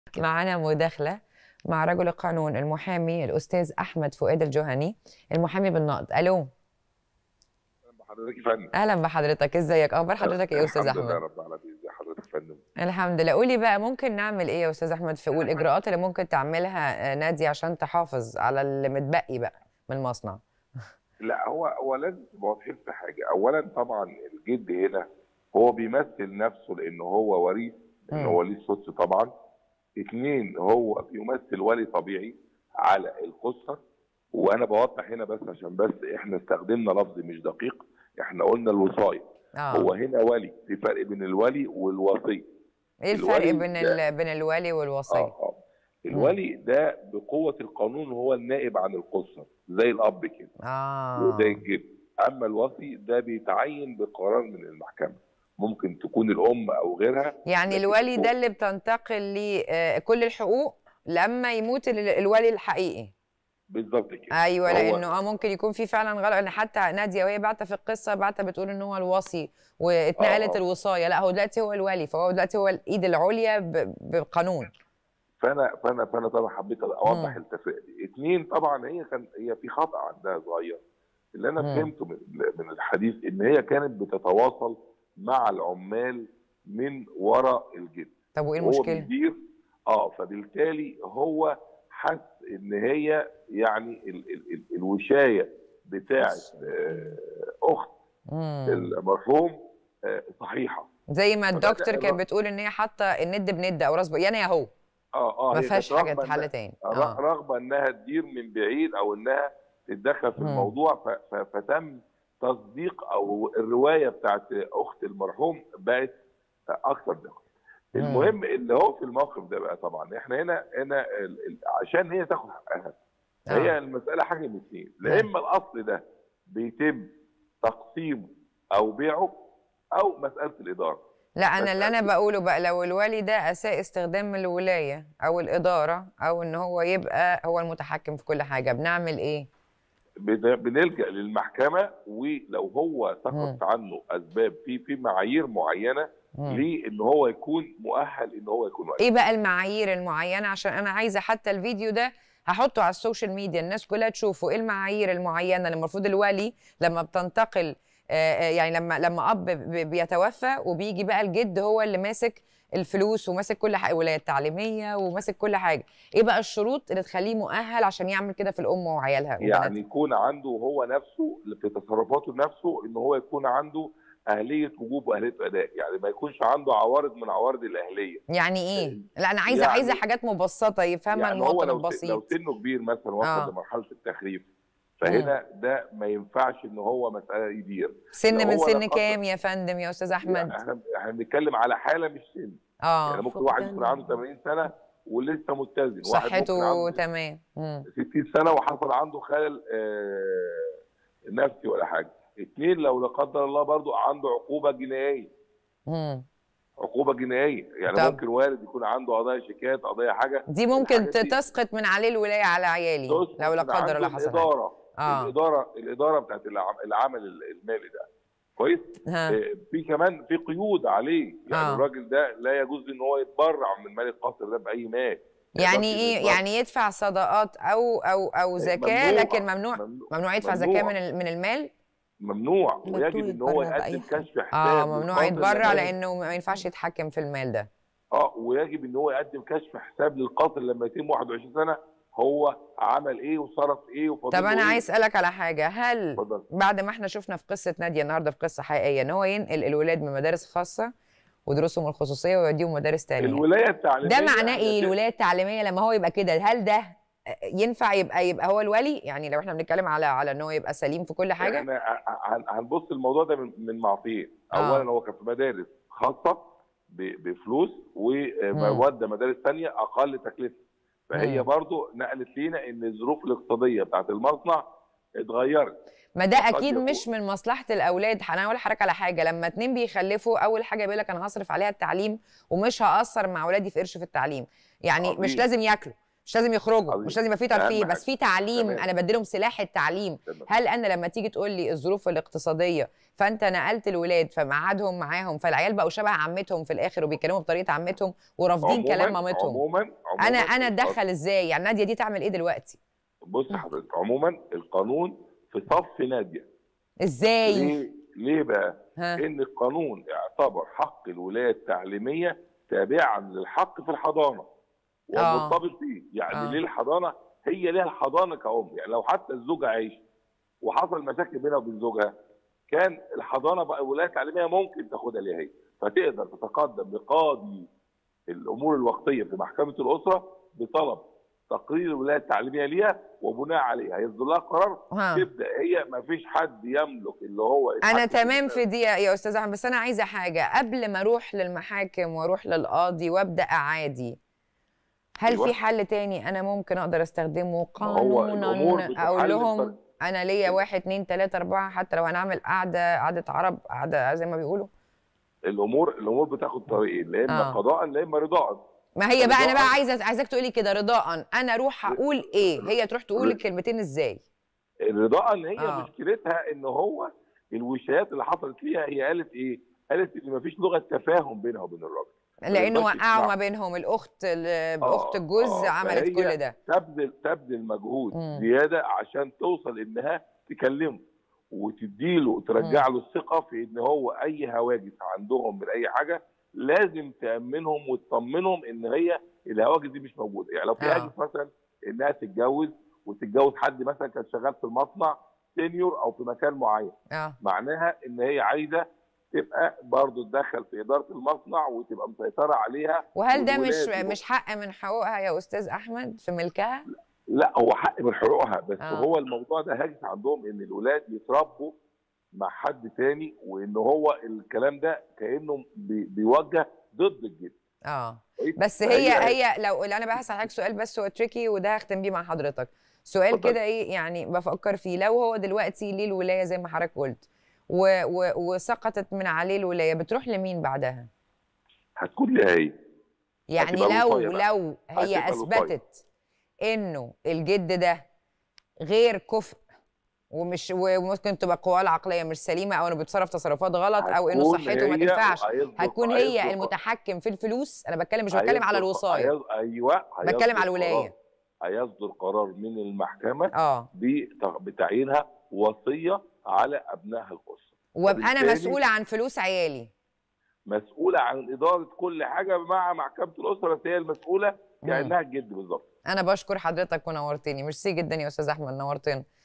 معنا مداخلة مع رجل القانون المحامي الأستاذ أحمد فؤاد الجهني المحامي بالنقد ألو حضرتك يا فندم أهلا بحضرتك إزيك أخبار حضرتك إيه يا أستاذ الحمد لله أحمد رب العالمين ازي حضرتك يا فندم الحمد لله قولي بقى ممكن نعمل إيه يا أستاذ أحمد في والإجراءات اللي ممكن تعملها آه، نادي عشان تحافظ على اللي متبقي بقى من المصنع لا هو هو لازم تبقى واضحين في حاجه اولا طبعا الجد هنا هو بيمثل نفسه لان هو وريث ان مم. هو ليه السدس طبعا اثنين هو بيمثل ولي طبيعي على القصه وانا بوضح هنا بس عشان بس احنا استخدمنا لفظ مش دقيق احنا قلنا الوصايه اه هو هنا ولي في فرق بين الولي والوصي إيه الفرق الولي بين ده- ال... بين الولي والوصي اه اه الولي ده بقوه القانون هو النائب عن القصه زي الاب كده اه وزي الجد اما الوصي ده بيتعين بقرار من المحكمه ممكن تكون الام او غيرها يعني لكن الولي هو- ده اللي بتنتقل لكل الحقوق لما يموت ال- الولي الحقيقي بالظبط كده ايوه هو- لانه اه ممكن يكون في فعلا غلط ان حتى ناديه وهي بعتة في القصه بعتة بتقول ان هو الوصي واتنقلت آه. الوصايه لا هو دلوقتي هو الولي فهو دلوقتي هو الايد العليا ب- بقانون فانا فانا فانا طبعا حبيت اوضح مم. التفرقه دي اثنين طبعا هي كان هي في خطا عندها صغير اللي انا مم. فهمته من من الحديث ان هي كانت بتتواصل مع العمال من وراء الجد طب وايه هو المشكله؟ بيدير اه فبالتالي هو حس ان هي يعني ال ال ال الوشايه بتاعه آه، اخت مم. المرحوم آه، صحيحه زي ما فبدأ الدكتور كانت الر- بتقول ان هي حاطه الند بند او راس ب- يعني اهو اه اه ما هي فيهاش كانت حاجه رغبة تحل إنها- تاني ر- اه رغبه انها تدير من بعيد او انها تتدخل في مم. الموضوع ف- ف- فتم تصديق او الروايه بتاعت اخت المرحوم بقت اكثر دقه. مم. المهم اللي هو في الموقف ده بقى طبعا احنا هنا هنا ال- ال- عشان هي تاخد حقها هي آه. المساله حاجه من اثنين نعم. لا اما الاصل ده بيتم تقسيمه او بيعه او مساله الاداره لا انا بس اللي انا بقوله بقى لو الولي ده اساء استخدام الولايه او الاداره او ان هو يبقى هو المتحكم في كل حاجه بنعمل ايه؟ بن- بنلجا للمحكمه ولو هو مم. سقط عنه اسباب في في معايير معينه مم. لان هو يكون مؤهل ان هو يكون ولي ايه بقى المعايير المعينه عشان انا عايزه حتى الفيديو ده هحطه على السوشيال ميديا الناس كلها تشوفه ايه المعايير المعينه اللي المفروض الولي لما بتنتقل آه، آه، يعني لما لما اب ب- بيتوفى وبيجي بقى الجد هو اللي ماسك الفلوس وماسك كل حاجه الولايه التعليميه وماسك كل حاجه ايه بقى الشروط اللي تخليه مؤهل عشان يعمل كده في الام وعيالها وبناتها؟ يعني يكون عنده هو نفسه في تصرفاته نفسه ان هو يكون عنده اهليه وجوب واهليه اداء يعني ما يكونش عنده عوارض من عوارض الاهليه يعني ايه لا انا عايزه يعني- عايزه حاجات مبسطه يفهمها يعني هو المواطن لو لو البسيط سنه كبير مثلا وصل آه. لمرحله التخريف فهنا ده ما ينفعش ان هو مساله يدير سن لو من هو لا سن قدر- كام يا فندم يا استاذ احمد يعني احنا احنا بنتكلم على حاله مش سن اه يعني ممكن واحد يكون عنده 80 سنه ولسه متزن واحد ممكن صحته عنده تمام مم. 60 سنه وحصل عنده خلل آه، نفسي ولا حاجه اثنين لو لا قدر الله برضو عنده عقوبه جنائيه مم. عقوبه جنائيه يعني طب. ممكن وارد يكون عنده قضايا شيكات قضايا حاجه دي ممكن الحاجات دي تسقط من عليه الولايه على عيالي تسقط لو لا من قدر عنده الله حصل حاجه الاداره اه الاداره الاداره بتاعت العم- العمل المالي ده كويس ها. آه، في كمان في قيود عليه يعني آه. الراجل ده لا يجوز ان هو يتبرع من مال القصر ده باي مال ما يعني يقدرش ايه يتبرع. يعني يدفع صدقات او او او زكاه ممنوع. لكن ممنوع ممنوع ممنوع يدفع ممنوع. زكاه من ال- من المال ممنوع ممنوع ويجب ان هو يتبرع بأي يقدم حاجة. كشف حساب اه ممنوع للقاضي يتبرع لما- لانه ما ينفعش يتحكم في المال ده اه ويجب ان هو يقدم كشف حساب للقاصر لما يتم 21 سنه هو عمل ايه وصرف ايه وفضل طب له انا إيه. عايز اسالك على حاجه هل اتفضل بعد ما احنا شفنا في قصه ناديه النهارده في قصه حقيقيه ان هو ينقل الولاد من مدارس خاصه ودروسهم الخصوصيه ويوديهم مدارس تانية الولايه التعليميه ده معناه ايه هي الولايه التعليميه لما هو يبقى كده هل ده ينفع يبقى يبقى هو الولي يعني لو احنا بنتكلم على على ان هو يبقى سليم في كل حاجه احنا ه- هن- هنبص الموضوع ده من من معطيين آه. اولا هو كان في مدارس خاصه ب- بفلوس وودى مدارس ثانيه اقل تكلفه فهي مم. برضو نقلت لينا ان الظروف الاقتصاديه بتاعت المصنع اتغيرت ما ده قد اكيد يكون. مش من مصلحه الاولاد انا هقول لحضرتك على حاجه لما اتنين بيخلفوا اول حاجه بيقول لك انا هصرف عليها التعليم ومش هاثر مع اولادي في قرش في التعليم يعني عظيم. مش لازم ياكلوا مش لازم يخرجوا عظيم. مش لازم يبقى في أهم ترفيه بس حاجة. في تعليم تمام. انا بديلهم سلاح التعليم تمام. هل انا لما تيجي تقول لي الظروف الاقتصاديه فانت نقلت الولاد فمقعدهم معاهم فالعيال بقوا شبه عمتهم في الاخر وبيتكلموا بطريقه عمتهم ورافضين عموماً- كلام مامتهم عموما عموما انا انا القانون- اتدخل ازاي يعني ناديه دي تعمل ايه دلوقتي بص حضرتك عموما القانون في صف ناديه ازاي ليه ليه بقى؟ ها ان القانون اعتبر حق الولايه التعليميه تابعا للحق في الحضانه آه. ومرتبط بيه يعني آه. ليه الحضانه هي ليها الحضانه كأم يعني لو حتى الزوجه عايشه وحصل مشاكل بينها وبين زوجها كان الحضانه بقى الولايه التعليميه ممكن تاخدها ليها هي فتقدر تتقدم لقاضي الامور الوقتيه في محكمه الاسره بطلب تقرير الولايه التعليميه ليها وبناء عليه هيصدر لها قرار ها تبدا هي ما فيش حد يملك اللي هو انا يتحكم تمام في في دي يا استاذ احمد بس انا عايزه حاجه قبل ما اروح للمحاكم واروح للقاضي وابدا اعادي هل أيوة. في حل تاني انا ممكن اقدر استخدمه ما هو الأمور قانونا بتحل اقول لهم بطريقة- انا ليا واحد اتنين تلاته اربعه حتى لو هنعمل قعده قعده عرب قعده زي ما بيقولوا الامور الامور بتاخد طريقين لا اما آه. قضاء لا اما رضاء ما هي بقى انا بقى رضاءً. عايزه عايزاك تقولي كده رضاء انا اروح اقول ايه هي تروح تقول الكلمتين ازاي الرضاء ان هي آه. آه. مشكلتها ان هو الوشايات اللي حصلت فيها هي قالت ايه؟ قالت ان مفيش لغه تفاهم بينها وبين الراجل لانه يقدرش وقعوا يسمع. ما بينهم الاخت ال- باخت آه، الجوز آه، عملت فهي كل ده تبذل تبذل مجهود مم. زياده عشان توصل انها تكلمه وتديله وترجع له الثقه في ان هو اي هواجس عندهم من اي حاجه لازم تامنهم وتطمنهم ان هي الهواجس دي مش موجوده يعني لو في آه. هاجس مثلا انها تتجوز وتتجوز حد مثلا كان شغال في المصنع سينيور او في مكان معين اه معناها ان هي عايزه تبقى برضه تدخل في اداره المصنع وتبقى مسيطره عليها وهل ده مش والولاد مش حق من حقوقها يا استاذ احمد في ملكها لا هو حق من حقوقها بس آه. آه. هو الموضوع ده هاجس عندهم ان الولاد يتربوا مع حد تاني وان هو الكلام ده كانه بي بيوجه ضد الجد اه كويس؟ بس فهي- هي هي لو انا بقى هسأل حضرتك سؤال بس هو تريكي وده هختم بيه مع حضرتك سؤال اتفضل. كده ايه يعني بفكر فيه لو هو دلوقتي ليه الولايه زي ما حضرتك قلت و و وسقطت من عليه الولايه بتروح لمين بعدها هتكون ليها هي يعني هتبقى لو الوصاية بقى. لو هي هتبقى الوصاية. اثبتت انه الجد ده غير كفء ومش وممكن تبقى قواه العقليه مش سليمه او انه بيتصرف تصرفات غلط او انه هتكون صحته ما هي تنفعش وهيصدر- هتكون هي هيصدر- المتحكم في الفلوس انا بتكلم مش بتكلم على هيصدر- الوصايه هيص- ايوه بتكلم هيصدر على الولاية. قرار- هيصدر قرار من المحكمه اه بت- بتعيينها وصيه على ابنائها الاسره وابقى انا وبالتالي- مسؤوله عن فلوس عيالي مسؤوله عن اداره كل حاجه مع محكمه الاسره بس هي المسؤوله مم. كانها الجد بالظبط انا بشكر حضرتك ونورتني ميرسي جدا يا استاذ احمد نورتنا